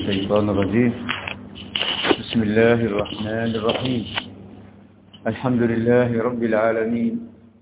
الشيطان الرجيم بسم الله الرحمن الرحيم الحمد لله رب العالمين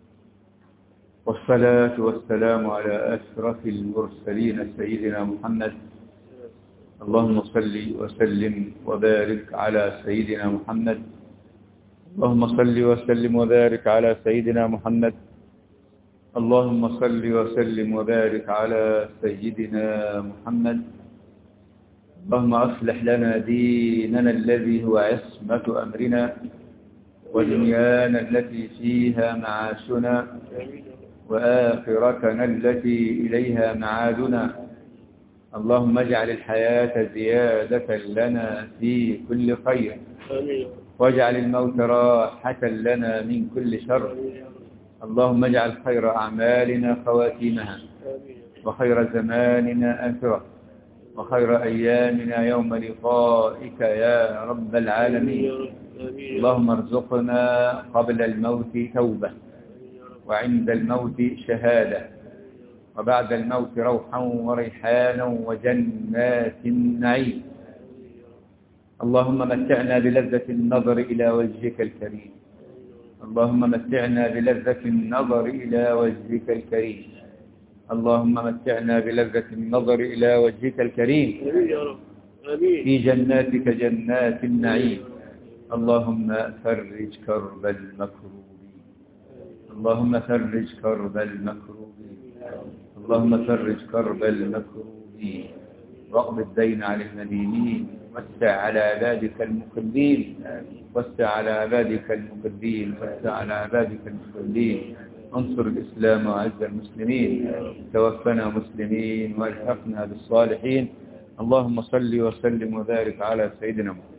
والصلاة والسلام على أشرف المرسلين سيدنا محمد اللهم صل وسلم وبارك على سيدنا محمد اللهم صل وسلم وبارك على سيدنا محمد اللهم صل وسلم وبارك على سيدنا محمد اللهم أصلح لنا ديننا الذي هو عصمة أمرنا ودنيانا التي فيها معاشنا وآخرتنا التي إليها معادنا اللهم اجعل الحياة زيادة لنا في كل خير واجعل الموت راحة لنا من كل شر اللهم اجعل خير أعمالنا خواتيمها وخير زماننا آخرة وخير أيامنا يوم لقائك يا رب العالمين اللهم ارزقنا قبل الموت توبة وعند الموت شهادة وبعد الموت روحا وريحانا وجنات النعيم اللهم متعنا بلذة النظر إلى وجهك الكريم اللهم متعنا بلذة النظر إلى وجهك الكريم اللهم متعنا بلذة النظر إلى وجهك الكريم في جناتك جنات النعيم اللهم فرج كرب المكروبين اللهم فرج كرب المكروبين اللهم فرج كرب المكروبين واقض الدين على المدينين وسع على عبادك المقلين وسع على عبادك المقلين وسع على عبادك المقلين انصر الإسلام وعز المسلمين توفنا مسلمين والحقنا بالصالحين اللهم صل وسلم وبارك على سيدنا محمد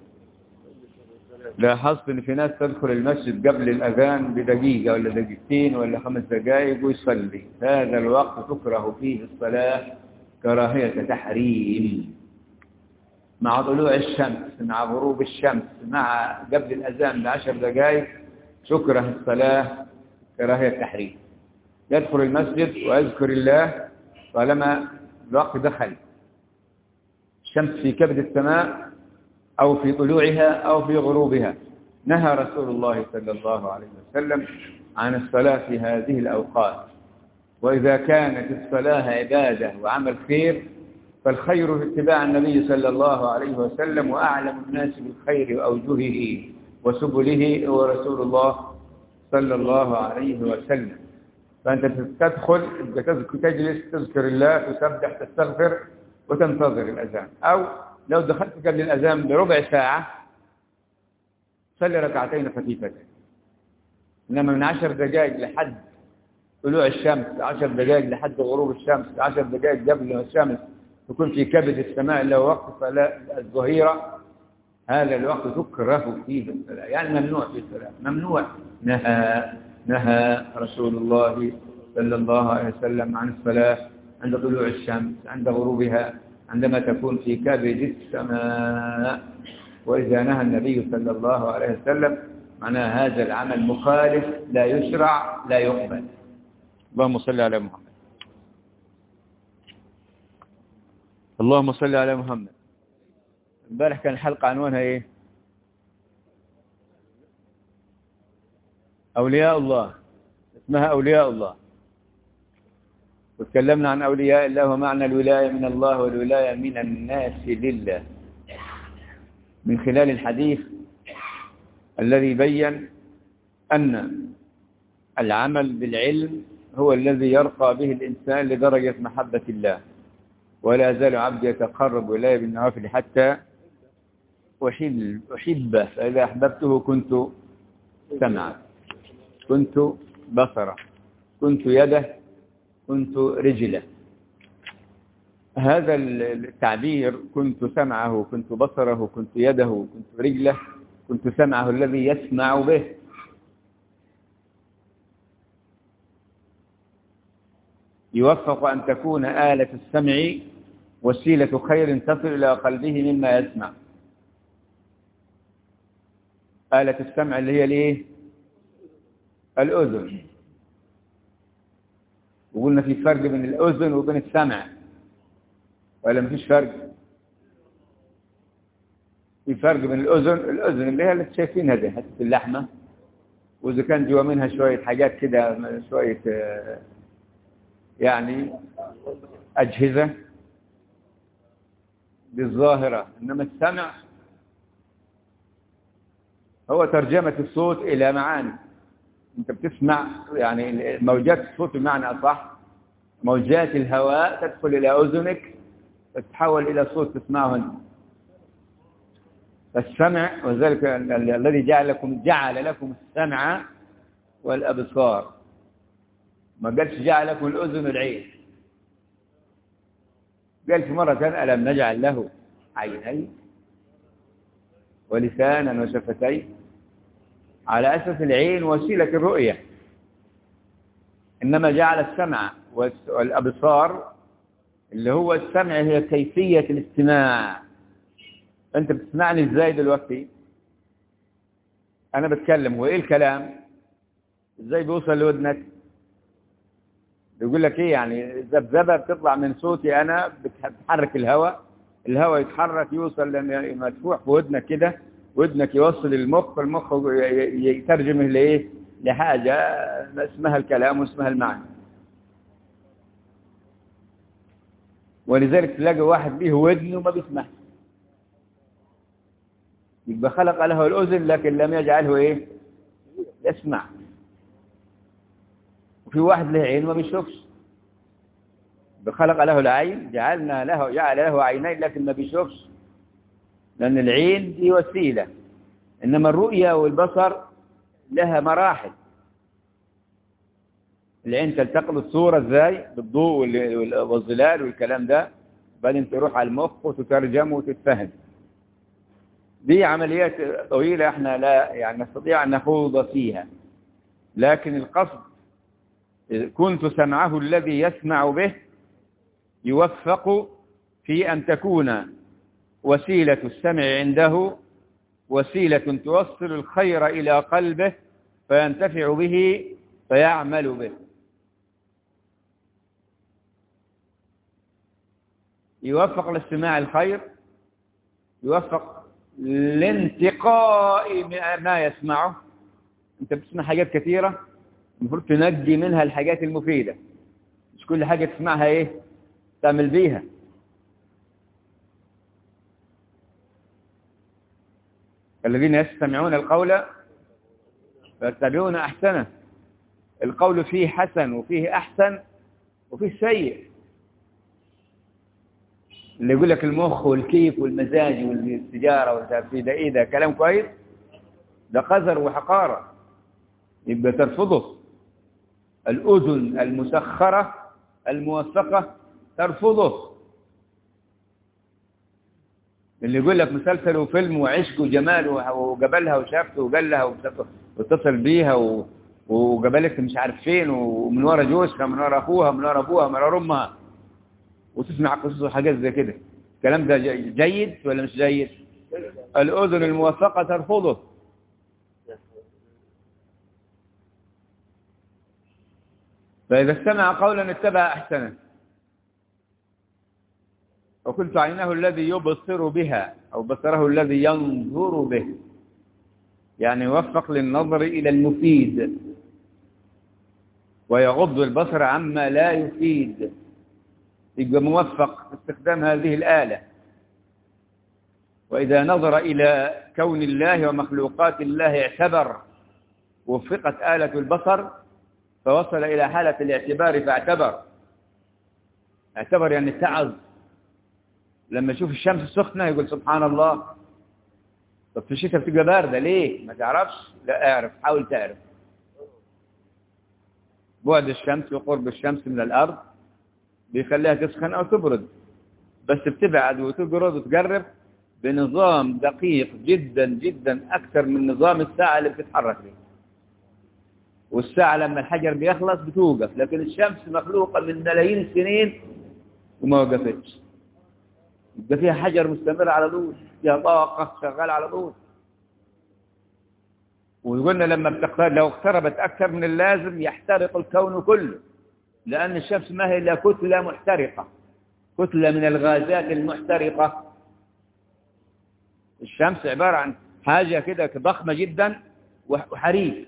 لاحظت ان في ناس تدخل المسجد قبل الاذان بدقيقة ولا دقيقتين ولا خمس دقائق ويصلي هذا الوقت تكره فيه الصلاة كراهية تحريم مع طلوع الشمس مع غروب الشمس مع قبل الأذان بعشر دقائق تكره الصلاة كراهية تحريم يدخل المسجد ويذكر الله طالما الوقت دخل الشمس في كبد السماء أو في طلوعها أو في غروبها نهى رسول الله صلى الله عليه وسلم عن الصلاة في هذه الأوقات وإذا كانت الصلاة عبادة وعمل خير فالخير في اتباع النبي صلى الله عليه وسلم وأعلم الناس بالخير وأوجهه وسبله هو رسول الله صلى الله عليه وسلم فأنت تدخل تجلس تذكر الله تسبح تستغفر وتنتظر الأذان أو لو دخلت قبل الأذان بربع ساعة صلي ركعتين خفيفتين إنما من عشر دقائق لحد طلوع الشمس عشر دقائق لحد غروب الشمس عشر دقائق قبل الشمس تكون في كبد السماء إلا وقت صلاة الظهيرة هذا الوقت تكره فيه الصلاة يعني ممنوع في الصلاة ممنوع نهى نهى رسول الله صلى الله عليه وسلم عن الصلاة عند طلوع الشمس عند غروبها عندما تكون في كبد السماء وإذا نهى النبي صلى الله عليه وسلم معناه هذا العمل مخالف لا يشرع لا يقبل اللهم صل على محمد اللهم صل على محمد امبارح كان الحلقة عنوانها ايه أولياء الله اسمها أولياء الله وتكلمنا عن أولياء الله ومعنى الولاية من الله والولاية من الناس لله من خلال الحديث الذي بين أن العمل بالعلم هو الذي يرقى به الإنسان لدرجة محبة الله ولا يزال عبد يتقرب إليه بالنوافل حتى أحب أحبه فإذا أحببته كنت سمعا كنت بصرا كنت يده كنت رجله هذا التعبير كنت سمعه كنت بصره كنت يده كنت رجله كنت سمعه الذي يسمع به يوفق أن تكون آلة السمع وسيلة خير تصل إلى قلبه مما يسمع آلة السمع اللي هي الايه الأذن وقلنا في فرق بين الأذن وبين السمع ولا مفيش فرق في فرق بين الأذن الأذن اللي هي اللي شايفينها دي حتة اللحمة وإذا كان جوا منها شوية حاجات كده شوية آه، يعني أجهزة بالظاهرة إنما السمع هو ترجمة الصوت إلى معاني أنت بتسمع يعني موجات الصوت بمعنى أصح موجات الهواء تدخل إلى أذنك تتحول إلى صوت تسمعه أنت فالسمع وذلك ال- الذي جعل لكم جعل لكم السمع والأبصار ما قالش جعل لكم الأذن والعين قال في مرة ثانية ألم نجعل له عينين ولسانا وشفتين على أساس العين وسيلة الرؤية إنما جعل السمع والس- والأبصار اللي هو السمع هي كيفية الاستماع أنت بتسمعني إزاي دلوقتي أنا بتكلم وإيه الكلام إزاي بيوصل لودنك بيقول لك إيه يعني الذبذبة بتطلع من صوتي أنا بتحرك الهواء الهواء يتحرك يوصل لأن مدفوع في ودنك كده ودنك يوصل المخ المخ ي- ي- يترجمه لإيه لحاجة اسمها الكلام واسمها المعنى ولذلك تلاقي واحد به ودن وما بيسمعش يبقى خلق له الأذن لكن لم يجعله إيه يسمع وفي واحد له عين وما بيشوفش يبقى خلق له العين جعلنا له جعل له عينين لكن ما بيشوفش لأن العين دي وسيلة إنما الرؤية والبصر لها مراحل العين تلتقط الصورة ازاي بالضوء وال- وال- والظلال والكلام ده بعدين تروح على المخ وتترجم وتتفهم دي عمليات طويلة احنا لا يعني نستطيع أن نخوض فيها لكن القصد إذ كنت سمعه الذي يسمع به يوفق في أن تكون وسيلة السمع عنده وسيلة توصل الخير إلى قلبه فينتفع به فيعمل به يوفق لاستماع الخير يوفق لانتقاء ما يسمعه انت بتسمع حاجات كثيرة المفروض تنجي منها الحاجات المفيدة مش كل حاجة تسمعها ايه تعمل بيها الذين يستمعون القول فيتبعون احسنه القول فيه حسن وفيه احسن وفيه سيء اللي يقول لك المخ والكيف والمزاج والتجارة والتفسير ده ايه ده كلام كويس ده قذر وحقارة يبقى ترفضه الأذن المسخرة الموثقة ترفضه اللي يقول لك مسلسل وفيلم وعشق وجمال وجبلها وشافته وقال لها واتصل بيها و... وجبلك مش عارف فين ومن ورا جوزها من ورا اخوها من ورا ابوها من ورا امها وتسمع قصص وحاجات زي كده الكلام ده جي- جيد ولا مش جيد الأذن الموثقة ترفضه فإذا استمع قولا اتبع أحسنه وكنت عينه الذي يبصر بها أو بصره الذي ينظر به يعني يوفق للنظر إلى المفيد ويغض البصر عما لا يفيد يبقى موفق في استخدام هذه الآلة وإذا نظر إلى كون الله ومخلوقات الله اعتبر وفقت آلة البصر فوصل إلى حالة الاعتبار فاعتبر اعتبر يعني اتعظ لما يشوف الشمس سخنة يقول سبحان الله طب في الشتاء بتبقى باردة ليه ما تعرفش لا اعرف حاول تعرف بعد الشمس وقرب الشمس من الأرض بيخليها تسخن أو تبرد بس بتبعد وتبرد وتقرب بنظام دقيق جدا جدا أكثر من نظام الساعة اللي بتتحرك به والساعة لما الحجر بيخلص بتوقف لكن الشمس مخلوقة من ملايين السنين وما وقفتش يبقى فيها حجر مستمر على طول فيها طاقة شغالة على طول وقلنا لما بتقترب لو اقتربت أكثر من اللازم يحترق الكون كله لأن الشمس ما هي إلا كتلة محترقة كتلة من الغازات المحترقة الشمس عبارة عن حاجة كده ضخمة جدا وحريق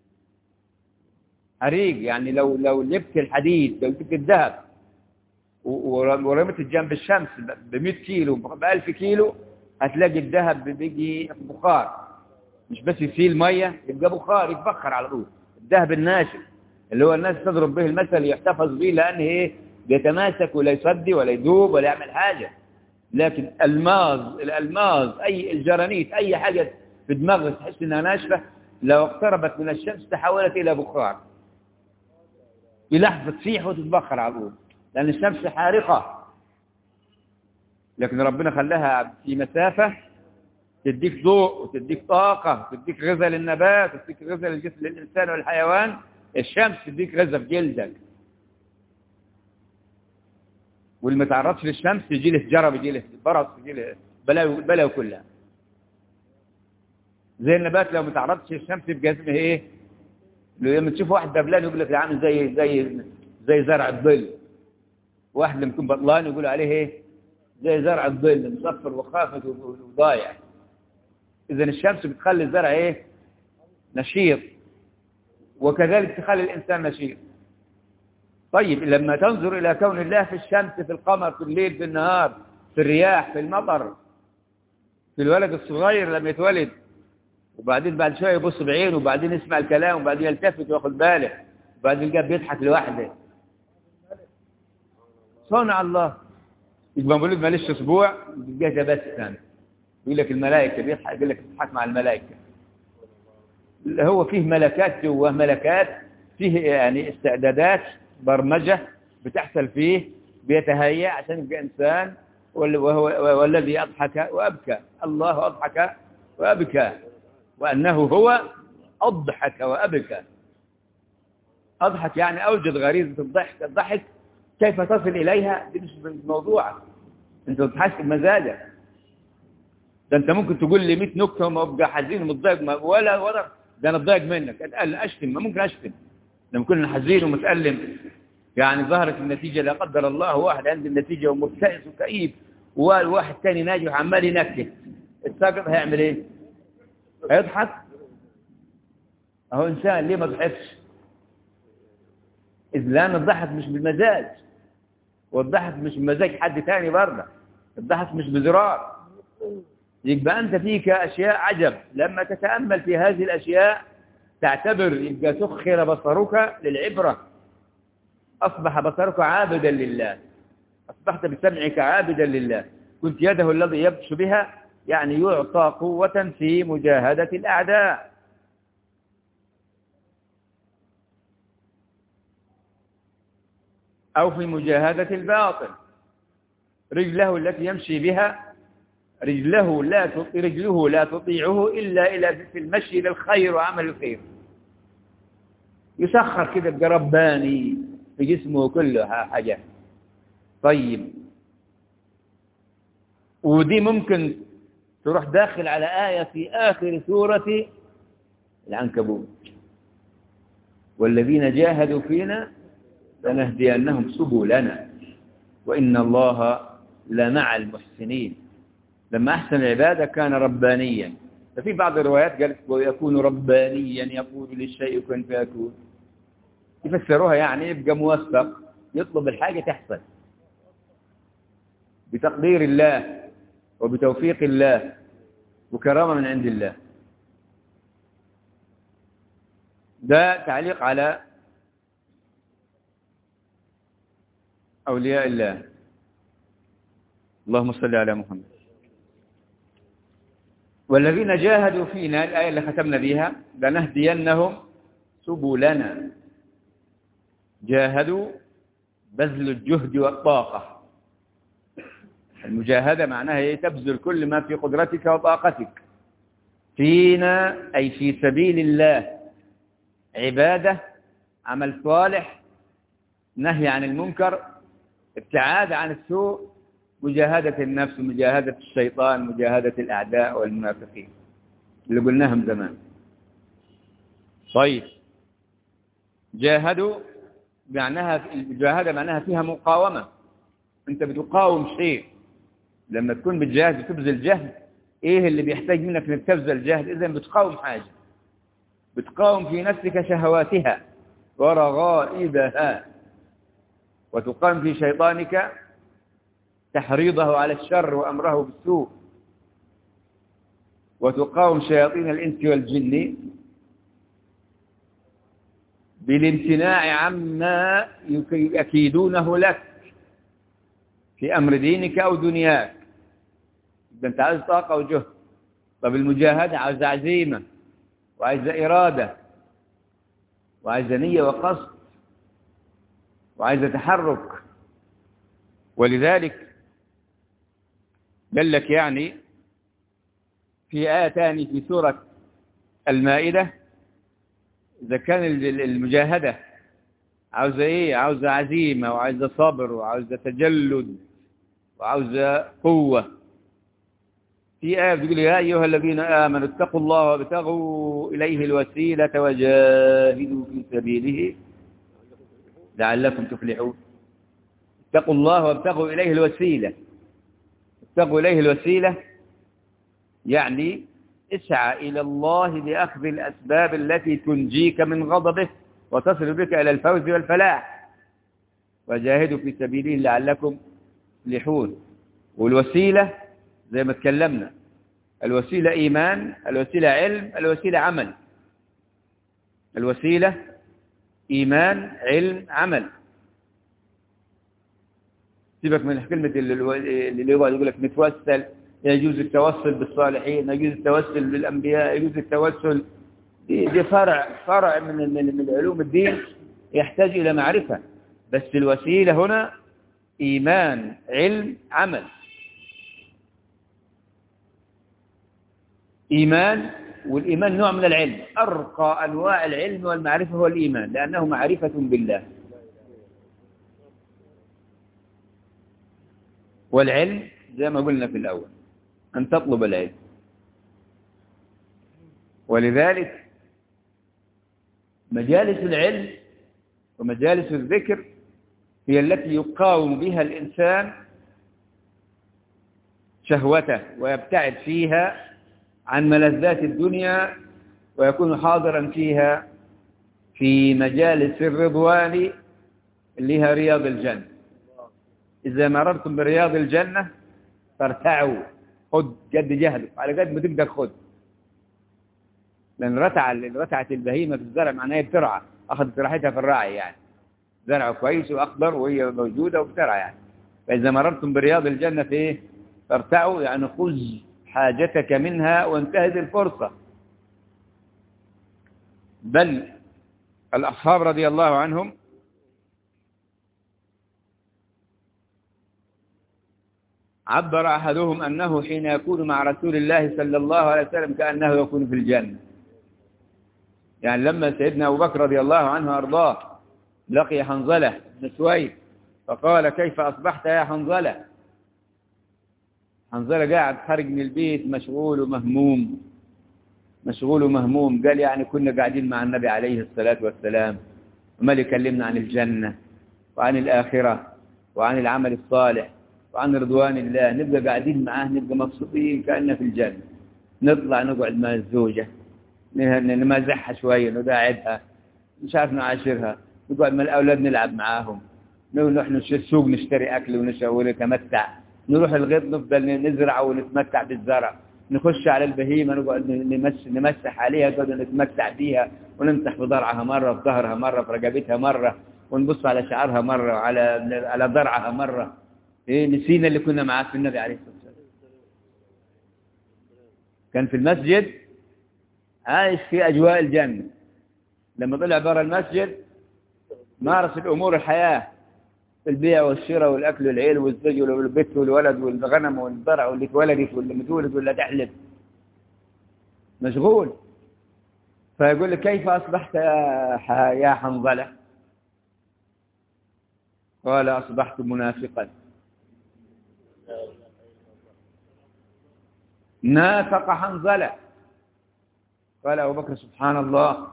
حريق يعني لو لو جبت الحديد لو جبت الذهب ورميت جنب الشمس ب 100 كيلو ب 1000 كيلو هتلاقي الذهب بيجي بخار مش بس يسيل ميه يبقى بخار يتبخر على طول الذهب الناشف اللي هو الناس تضرب به المثل يحتفظ به لان ايه بيتماسك ولا يصدي ولا يذوب ولا يعمل حاجه لكن الماظ الالماظ اي الجرانيت اي حاجه في دماغك تحس انها ناشفه لو اقتربت من الشمس تحولت الى بخار في لحظه تسيح وتتبخر على طول لان الشمس حارقه لكن ربنا خلاها في مسافه تديك ضوء وتديك طاقه وتديك غذاء للنبات وتديك غذاء للجسم للانسان والحيوان الشمس تديك غذاء في جلدك واللي ما تعرضش للشمس يجي له جرب يجي له برص يجي له بلاوي بلاوي كلها زي النبات لو ما تعرضش للشمس يبقى اسمه ايه لما تشوف واحد دبلان يقول لك ده عامل زي زي زي زرع الظل واحد لما يكون بطلان يقول عليه ايه زي زرع الظل مصفر وخافت وضايع اذا الشمس بتخلي الزرع ايه نشيط وكذلك تخلي الانسان نشيط طيب لما تنظر إلى كون الله في الشمس في القمر في الليل في النهار في الرياح في المطر في الولد الصغير لما يتولد وبعدين بعد شوية يبص بعينه وبعدين يسمع الكلام وبعدين يلتفت وياخد باله وبعدين يلقاه بيضحك لوحده صنع الله يبقى مولود ماليش اسبوع يلقاه بس يقول لك الملائكة بيضحك يقول لك بيضحك مع الملائكة هو فيه ملكات جوه ملكات فيه يعني استعدادات برمجة بتحصل فيه بيتهيأ عشان يبقى إنسان وهو والذي أضحك وأبكى الله أضحك وأبكى وأنه هو أضحك وأبكى أضحك يعني أوجد غريزة الضحك الضحك كيف تصل إليها دي مش موضوع أنت تضحك بمزاجك ده أنت ممكن تقول لي 100 نكتة وما أبقى حزين ومتضايق ولا ولا ده أنا أتضايق منك أتقل أشتم ما ممكن أشتم لما كنا حزين ومتألم يعني ظهرت النتيجة لا قدر الله واحد عنده النتيجة ومبتئس وكئيب وواحد ثاني ناجح وعمال ينكت الساقط هيعمل ايه هيضحك اهو انسان ليه ما ضحكش اذ لان الضحك مش بالمزاج والضحك مش بمزاج حد ثاني برضه الضحك مش بزرار يبقى انت فيك اشياء عجب لما تتامل في هذه الاشياء تعتبر يبقى سخر بصرك للعبرة أصبح بصرك عابدا لله أصبحت بسمعك عابدا لله كنت يده الذي يبطش بها يعني يعطى قوة في مجاهدة الأعداء أو في مجاهدة الباطل رجله التي يمشي بها رجله لا رجله لا تطيعه إلا إلى في المشي للخير وعمل الخير يسخر كده يبقى رباني في جسمه كله حاجة طيب ودي ممكن تروح داخل على آية في آخر سورة العنكبوت والذين جاهدوا فينا لنهدينهم سبلنا وإن الله لمع المحسنين لما أحسن العبادة كان ربانيا ففي بعض الروايات قالت ويكون ربانيا يقول للشيء كن فيكون يفسروها يعني يبقى موفق يطلب الحاجة تحصل بتقدير الله وبتوفيق الله وكرامة من عند الله ده تعليق على أولياء الله اللهم صل على محمد والذين جاهدوا فينا الآية اللي ختمنا بها لنهدينهم سبلنا جاهدوا بذل الجهد والطاقة المجاهدة معناها هي تبذل كل ما في قدرتك وطاقتك فينا أي في سبيل الله عبادة عمل صالح نهي عن المنكر ابتعاد عن السوء مجاهدة النفس مجاهدة الشيطان مجاهدة الأعداء والمنافقين اللي قلناهم زمان طيب جاهدوا معناها المجاهدة معناها فيها مقاومة انت بتقاوم شيء لما تكون بتجاهد بتبذل جهد ايه اللي بيحتاج منك انك تبذل جهد اذا بتقاوم حاجة بتقاوم في نفسك شهواتها ورغائبها وتقام في شيطانك تحريضه على الشر وأمره بالسوء وتقاوم شياطين الإنس والجن بالامتناع عما يكيدونه لك في أمر دينك أو دنياك أنت عايز طاقة وجهد طب المجاهدة عايز عزيمة وعايز إرادة وعايز نية وقصد وعايز تحرك ولذلك قال لك يعني في آية ثانية في سورة المائدة إذا كان المجاهدة عاوزة إيه عاوزة عزيمة وعاوزة صبر وعاوزة تجلد وعاوزة قوة في آية بتقول يا أيها الذين آمنوا اتقوا الله وابتغوا إليه الوسيلة وجاهدوا في سبيله لعلكم تفلحون اتقوا الله وابتغوا إليه الوسيلة ابتغوا إليه الوسيلة يعني اسعى إلى الله بأخذ الأسباب التي تنجيك من غضبه وتصل بك إلى الفوز والفلاح وجاهدوا في سبيله لعلكم تفلحون والوسيلة زي ما تكلمنا الوسيلة إيمان الوسيلة علم الوسيلة عمل الوسيلة إيمان علم عمل سيبك من كلمة اللي يقول لك نتوسل يجوز التوسل بالصالحين يجوز التوسل بالأنبياء يجوز التوسل دي, دي فرع فرع من من من علوم الدين يحتاج إلى معرفة بس الوسيلة هنا إيمان علم عمل إيمان والإيمان نوع من العلم أرقى أنواع العلم والمعرفة هو الإيمان لأنه معرفة بالله والعلم زي ما قلنا في الأول أن تطلب العلم ولذلك مجالس العلم ومجالس الذكر هي التي يقاوم بها الإنسان شهوته ويبتعد فيها عن ملذات الدنيا ويكون حاضرا فيها في مجالس الرضوان اللي هي رياض الجنة إذا مررتم برياض الجنة فارتعوا خد جد جهدك على قد ما تقدر خد لأن رتع رتعت البهيمة في الزرع معناها بترعى أخذت راحتها في الرعي يعني زرع كويس وأخضر وهي موجودة وبترعى يعني فإذا مررتم برياض الجنة في إيه؟ فارتعوا يعني خذ حاجتك منها وانتهز الفرصة بل الأصحاب رضي الله عنهم عبر أحدهم أنه حين يكون مع رسول الله صلى الله عليه وسلم كأنه يكون في الجنة يعني لما سيدنا أبو بكر رضي الله عنه أرضاه لقي حنظلة بن سويد فقال كيف أصبحت يا حنظلة حنظلة قاعد خارج من البيت مشغول ومهموم مشغول ومهموم قال يعني كنا قاعدين مع النبي عليه الصلاة والسلام وما يكلمنا عن الجنة وعن الآخرة وعن العمل الصالح وعن رضوان الله نبقى قاعدين معاه نبقى مبسوطين كأننا في الجنة نطلع نقعد مع الزوجة نمازحها شوية نداعبها مش عارف نعاشرها نقعد مع الأولاد نلعب معاهم نروح السوق نشتري أكل ونشوي ونتمتع نروح الغيط نفضل نزرع ونتمتع بالزرع نخش على البهيمة نقعد نمس نمسح عليها نقعد نتمتع بيها ونمسح في ضرعها مرة في ظهرها مرة في رقبتها مرة ونبص على شعرها مرة وعلى على ضرعها مرة إيه نسينا اللي كنا معاه في النبي عليه الصلاة والسلام كان في المسجد عايش في أجواء الجنة لما طلع برا المسجد مارس الأمور الحياة البيع والشراء والأكل والعيل والزوج والبيت والولد والغنم والزرع واللي اتولدت واللي متولد ولا تحلب مشغول فيقول لك كيف أصبحت يا يا حنظلة قال أصبحت منافقا نافق حنظلة قال أبو بكر سبحان الله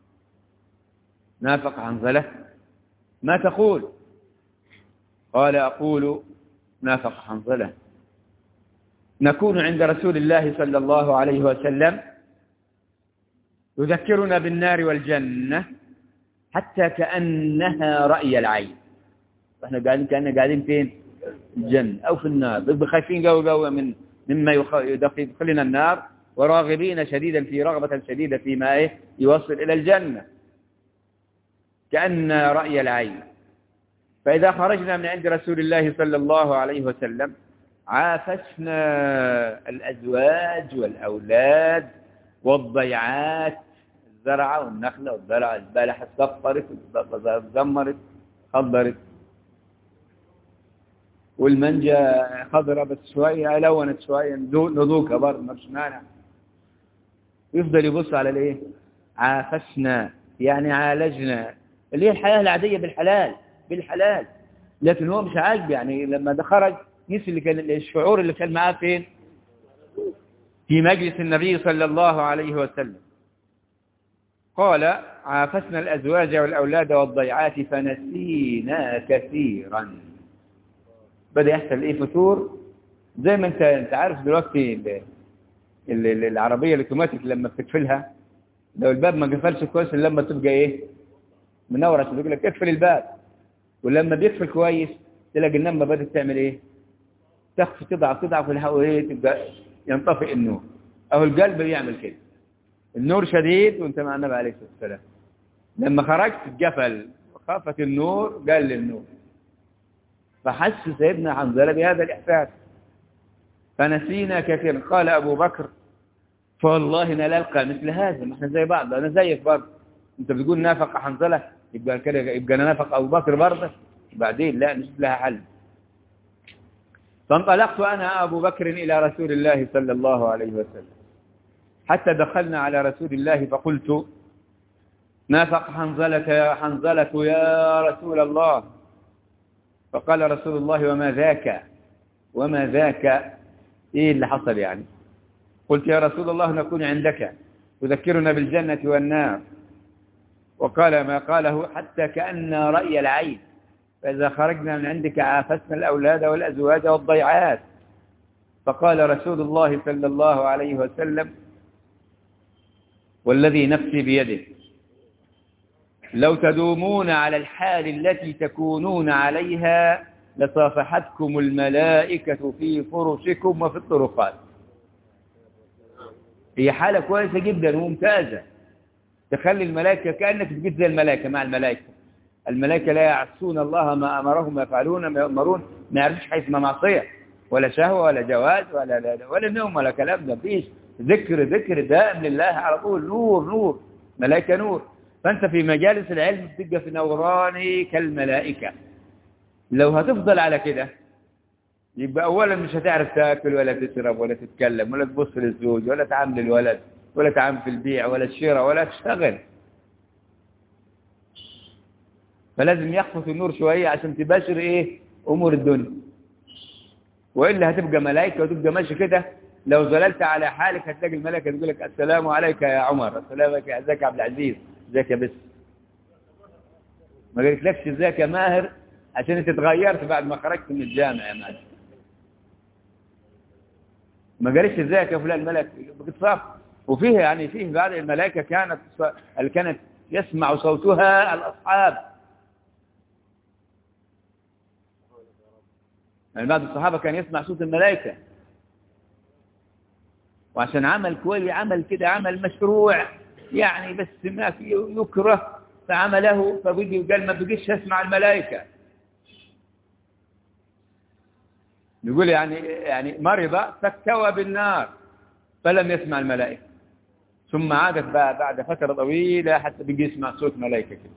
نافق حنظلة ما تقول قال أقول نافق حنظلة نكون عند رسول الله صلى الله عليه وسلم يذكرنا بالنار والجنة حتى كأنها رأي العين احنا قاعدين كأننا قاعدين فين الجنة أو في النار بيبقى خايفين قوي قوي من مما يدخلنا النار وراغبين شديدا في رغبة شديدة فيما إيه يوصل إلى الجنة كأن رأي العين فإذا خرجنا من عند رسول الله صلى الله عليه وسلم عافسنا الأزواج والأولاد والضيعات الزرعة والنخلة والزرعة البلحة صفرت زمرت خضرت والمنجا خضرة بس شوية لونت شوية نذوقها برضه مش مانع يفضل يبص على الايه عافسنا يعني عالجنا اللي هي الحياة العادية بالحلال بالحلال لكن هو مش عاجب يعني لما ده خرج نسي اللي كان الشعور اللي كان معاه فين في مجلس النبي صلى الله عليه وسلم قال عافسنا الأزواج والأولاد والضيعات فنسينا كثيرا بدأ يحصل ايه فتور زي ما انت انت عارف دلوقتي ال ال ال العربية الاوتوماتيك لما بتقفلها لو الباب ما قفلش كويس لما تبقى ايه منورة بيقول لك اقفل الباب ولما بيقفل كويس تلاقي النمة بدأت تعمل ايه تخفي تضعف تضعف الهواء ايه تبقى ينطفئ النور او القلب بيعمل كده النور شديد وانت مع النبي عليه الصلاه والسلام لما خرجت اتقفل وخافت النور قال النور فحس سيدنا حنظله بهذا الاحساس فنسينا كثيرا قال ابو بكر فوالله لا نلقى مثل هذا ما احنا زي بعض انا زيك برضه انت بتقول نافق حنظله يبقى كده يبقى انا نافق ابو بكر برضه بعدين لا مش لها حل فانطلقت أنا أبو بكر إلى رسول الله صلى الله عليه وسلم حتى دخلنا على رسول الله فقلت نافق حنظلة يا حنظلة يا رسول الله فقال رسول الله وما ذاك وما ذاك إيه اللي حصل يعني قلت يا رسول الله نكون عندك تذكرنا بالجنة والنار وقال ما قاله حتى كأن رأي العين فإذا خرجنا من عندك عافسنا الأولاد والأزواج والضيعات فقال رسول الله صلى الله عليه وسلم والذي نفسي بيده لو تدومون على الحال التي تكونون عليها لصافحتكم الملائكة في فرشكم وفي الطرقات هي حالة كويسة جدا وممتازة تخلي الملائكة كأنك بقيت زي الملائكة مع الملائكة الملائكة لا يعصون الله ما أمرهم يفعلون ما يؤمرون ما يعرفش حيث ما معصية ولا شهوة ولا جواز ولا لا لا ولا نوم ولا كلام ده مفيش ذكر ذكر دائم لله على طول نور نور ملائكة نور فأنت في مجالس العلم بتبقى في نوراني كالملائكة لو هتفضل على كده يبقى أولا مش هتعرف تاكل ولا تشرب ولا تتكلم ولا تبص للزوج ولا تعامل الولد ولا تعامل في البيع ولا الشراء ولا تشتغل فلازم يخفف النور شوية عشان تباشر ايه امور الدنيا وإلا هتبقى ملائكة وتبقى ماشي كده لو ظللت على حالك هتلاقي الملائكة تقول لك السلام عليك يا عمر السلام عليك ازيك يا عبد العزيز ازيك يا بس ما قلتلكش ازيك يا ماهر عشان انت اتغيرت بعد ما خرجت من الجامع يا ماهر ما قالش ازيك يا فلان ملك بتصاف وفيه يعني فيه بعض الملائكة كانت كانت يسمع صوتها الأصحاب يعني بعض الصحابة كان يسمع صوت الملائكة وعشان عمل كويس عمل كده عمل مشروع يعني بس ما في يكره فعمله فبيجي قال ما بيجيش اسمع الملائكة يقول يعني يعني مرض فاكتوى بالنار فلم يسمع الملائكة ثم عادت بقى بعد فترة طويلة حتى بيجي يسمع صوت ملائكة كده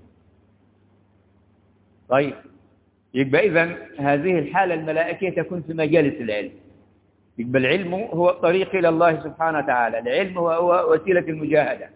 طيب يبقى إذا هذه الحالة الملائكية تكون في مجالس العلم يبقى العلم هو الطريق إلى الله سبحانه وتعالى العلم هو وسيلة المجاهدة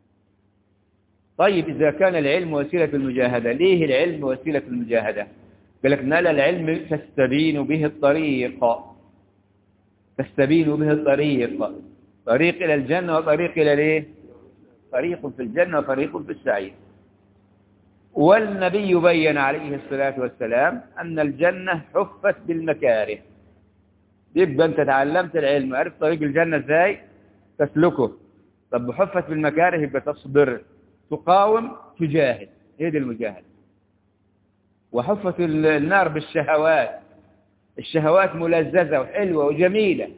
طيب إذا كان العلم وسيلة المجاهدة ليه العلم وسيلة المجاهدة قال لك نال العلم تستبين به الطريق تستبين به الطريق طريق إلى الجنة وطريق إلى ليه طريق في الجنة وطريق في السعير والنبي بين عليه الصلاة والسلام أن الجنة حفت بالمكاره يبقى أنت تعلمت العلم عرفت طريق الجنة إزاي تسلكه طب حفت بالمكاره يبقى تصبر تقاوم تجاهد هي دي المجاهدة وحفت النار بالشهوات الشهوات ملذذة وحلوة وجميلة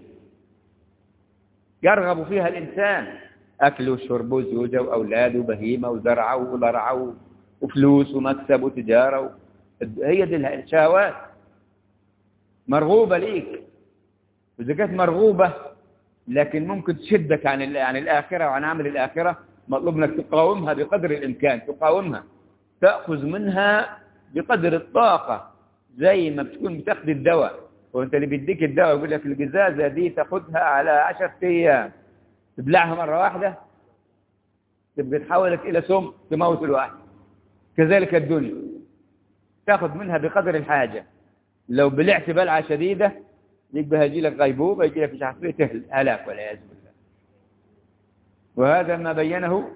يرغب فيها الإنسان أكل وشرب وزوجة وأولاد وبهيمة وزرعة وضرعة وفلوس ومكسب وتجارة و... هي دي الشهوات مرغوبة ليك وإذا كانت مرغوبة لكن ممكن تشدك عن عن الآخرة وعن عمل الآخرة مطلوب انك تقاومها بقدر الإمكان تقاومها تأخذ منها بقدر الطاقة زي ما بتكون بتاخد الدواء وانت اللي بيديك الدواء يقول لك الجزازة دي تاخدها على عشرة أيام تبلعها مرة واحدة تبقى تحولك إلى سم تموت الواحد كذلك الدنيا تاخذ منها بقدر الحاجة لو بلعت بلعة شديدة يبقى هيجي لك غيبوبة يجي لك مش عارف ايه هلاك والعياذ بالله وهذا ما بينه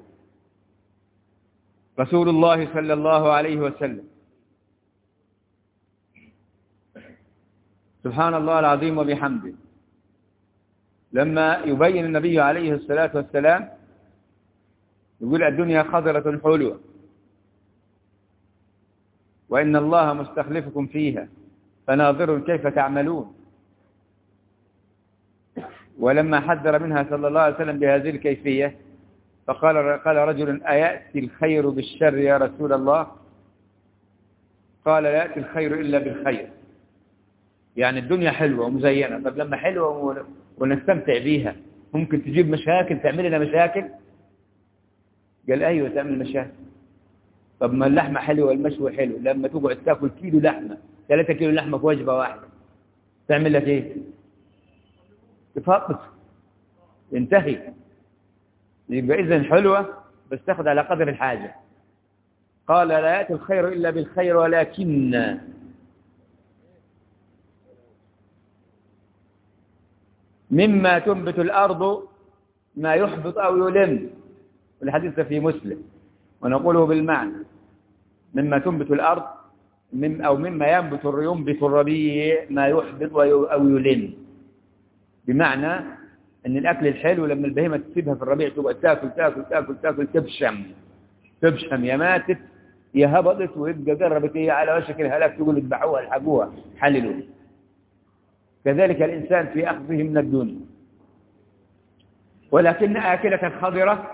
رسول الله صلى الله عليه وسلم سبحان الله العظيم وبحمده لما يبين النبي عليه الصلاة والسلام يقول الدنيا خضرة حلوة وإن الله مستخلفكم فيها فناظر كيف تعملون ولما حذر منها صلى الله عليه وسلم بهذه الكيفية فقال قال رجل أيأتي الخير بالشر يا رسول الله قال لا يأتي الخير إلا بالخير يعني الدنيا حلوة ومزينة طب لما حلوة ونستمتع بيها ممكن تجيب مشاكل تعمل لنا مشاكل قال أيوة تعمل مشاكل طب ما اللحمة حلوة والمشوي حلو لما تقعد تاكل كيلو لحمة ثلاثة كيلو لحمة في وجبة واحدة تعمل لك ايه تفقط ينتهي يبقى إذن حلوة بس تاخد على قدر الحاجة قال لا يأتي الخير إلا بالخير ولكن مما تنبت الأرض ما يحبط أو يلم والحديث في مسلم ونقوله بالمعنى مما تنبت الأرض مم أو مما ينبت ينبت الربيع ما يحبط أو يلم بمعنى أن الأكل الحلو لما البهيمة تسيبها في الربيع تبقى تاكل تاكل تاكل تاكل تبشم تبشم يا ماتت يا هبطت ويبقى قربت هي على وشك الهلاك تقول اذبحوها الحقوها حللوا كذلك الإنسان في أخذه من الدنيا ولكن آكلة خضرة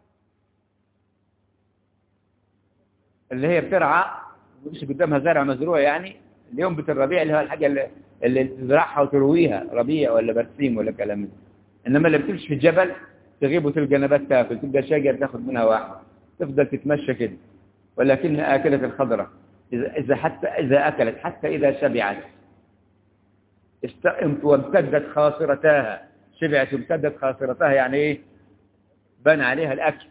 اللي هي بترعى مش قدامها زرع مزروع يعني اليوم الربيع اللي هو الحاجة اللي, اللي تزرعها وترويها ربيع ولا برسيم ولا كلام من إنما اللي بتمشي في الجبل تغيب وتلقى نبات تاكل تبقى شجر تاخد منها واحد تفضل تتمشى كده ولكن آكلة الخضرة إذا, إذا حتى إذا أكلت حتى إذا شبعت وامتدت خاصرتاها شبعت وامتدت خاصرتاها يعني ايه بان عليها الأكل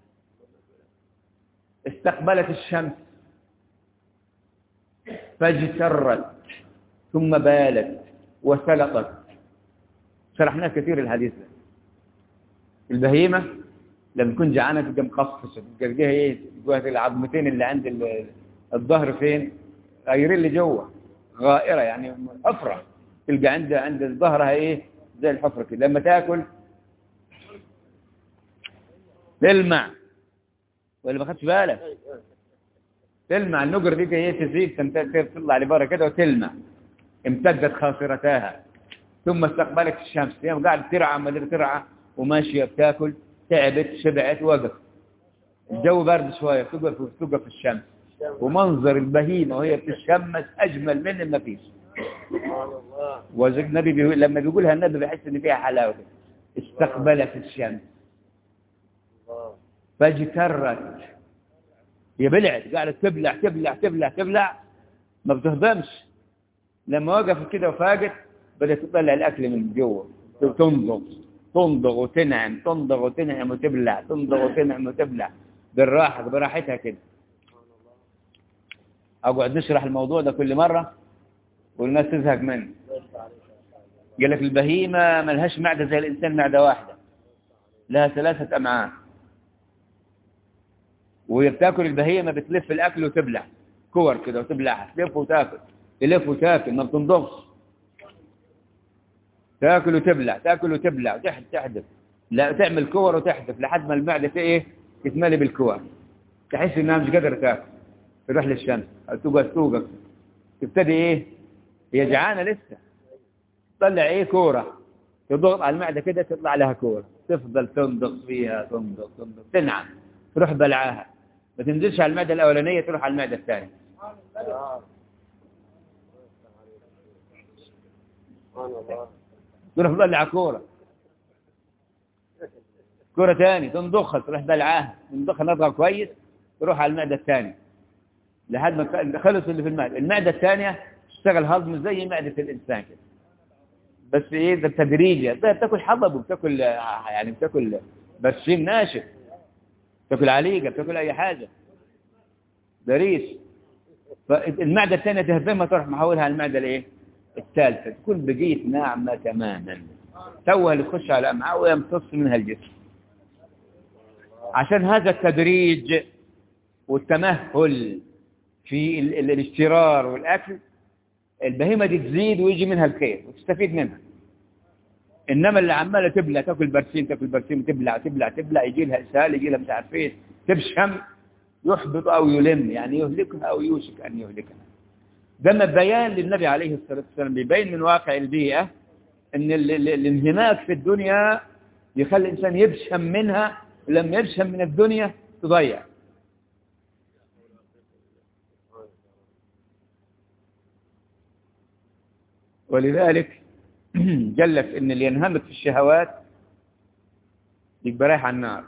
استقبلت الشمس فاجترت ثم بالت وسلطت شرحناه كثير الحديث ده البهيمة لما تكون جعانة تبقى مقصصة تلقاها ايه تلقاها العظمتين اللي عند الظهر فين غيرين اللي جوه غائرة يعني حفرة تلقى عند عند ظهرها ايه زي الحفرة كده لما تاكل تلمع ولا ما خدتش بالك تلمع النقر دي هي تزيد تطلع لبره كده وتلمع امتدت خاصرتاها ثم استقبلت الشمس هي قاعد ترعى ما ترعى وماشيه بتاكل تعبت شبعت وقف الجو برد شويه تقف تقف في الشمس ومنظر البهيمه وهي بتشمس اجمل من ما فيش والنبي بيقول لما بيقولها النبي بيحس ان فيها حلاوه استقبلت الشمس فاجترت هي بلعت قاعده تبلع تبلع تبلع تبلع ما بتهضمش لما وقفت كده وفاقت بدات تطلع الاكل من جوه تنضغ تنضغ وتنعم تنضغ وتنعم وتبلع تنضغ وتنعم وتبلع بالراحه براحتها كده اقعد نشرح الموضوع ده كل مره والناس تزهق منه قال لك البهيمة ملهاش معدة زي الإنسان معدة واحدة لها ثلاثة أمعاء وهي بتاكل البهيمة بتلف الأكل وتبلع كور كده وتبلعها تلف وتاكل تلف وتاكل ما بتنضغش تاكل وتبلع تاكل وتبلع وتحدف تحدف لا تعمل كور وتحدف لحد ما المعدة في ايه تتملي بالكور تحس انها مش قادرة تاكل تروح للشمس أو تقعد توقف تبتدي ايه هي جعانة لسه تطلع ايه كورة تضغط على المعدة كده تطلع لها كورة تفضل تنضغ فيها تنضغ تنضغ تنعم تروح بلعاها ما تنزلش على المعدة الأولانية تروح على المعدة الثانية تروح بلع كورة كورة تاني تنضخها تروح بلعاها تنضخها نضغة كويس تروح على المعدة الثانية لحد ما خلص اللي في المعدة المعدة الثانية تشتغل هضم زي معدة الإنسان كده بس ايه ده تدريجي بتاكل حطب وبتاكل يعني بتاكل برشيم ناشف بتاكل عليقة بتاكل أي حاجة بريش فالمعدة الثانية تهضمها تروح محولها على المعدة الايه الثالثة تكون بقيت ناعمة تماما توها اللي تخش على الأمعاء ويمتص منها الجسم عشان هذا التدريج والتمهل في ال ال الاشترار والأكل البهيمة دي تزيد ويجي منها الخير وتستفيد منها إنما اللي عمالة تبلع تاكل برسيم تاكل برسيم تبلع تبلع تبلع يجي لها إسهال يجي لها مش عارف ايه تبشم يحبط أو يلم يعني يهلكها أو يوشك أن يهلكها ده بيان للنبي عليه الصلاة والسلام بيبين من واقع البيئة أن ال ال الانهماك في الدنيا يخلي الإنسان يبشم منها ولما يبشم من الدنيا تضيع ولذلك جلت ان اللي ينهمك في الشهوات يبقى رايح على النار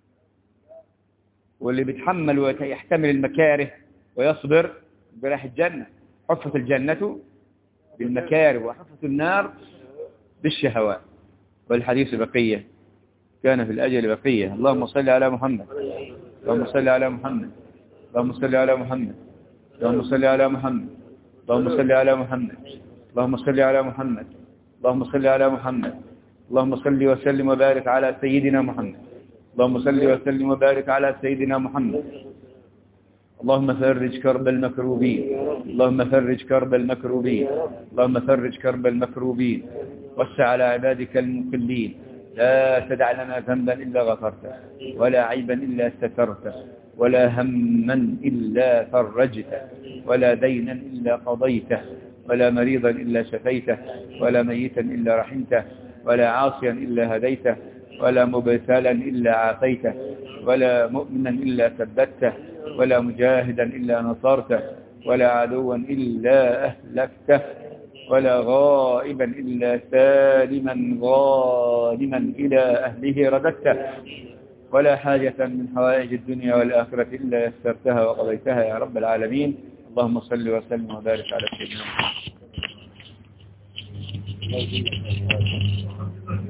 واللي بيتحمل ويحتمل المكاره ويصبر يبقى رايح الجنة حفت الجنة بالمكاره وحفت النار بالشهوات والحديث بقية كان في الأجل بقية اللهم صل على محمد اللهم صل على محمد اللهم صل على محمد اللهم صل على محمد اللهم صل على محمد اللهم صل على محمد اللهم صل على محمد اللهم صل وسلم وبارك على سيدنا محمد اللهم صل وسلم وبارك على سيدنا محمد اللهم فرج كرب المكروبين اللهم فرج كرب المكروبين اللهم فرج كرب المكروبين وسع على عبادك المقلين لا تدع لنا ذنبا إلا غفرته ولا عيبا إلا سترته ولا هما إلا فرجته ولا دينا إلا قضيته ولا مريضا إلا شفيته ولا ميتا إلا رحمته ولا عاصيا إلا هديته ولا مبتلا إلا عافيته ولا مؤمنا إلا ثبته ولا مجاهدا إلا نصرته ولا عدوا إلا أهلكته ولا غائبا إلا سالما غانما إلى أهله رددته ولا حاجة من حوائج الدنيا والآخرة إلا يسرتها وقضيتها يا رب العالمين اللهم صل وسلم وبارك على سيدنا محمد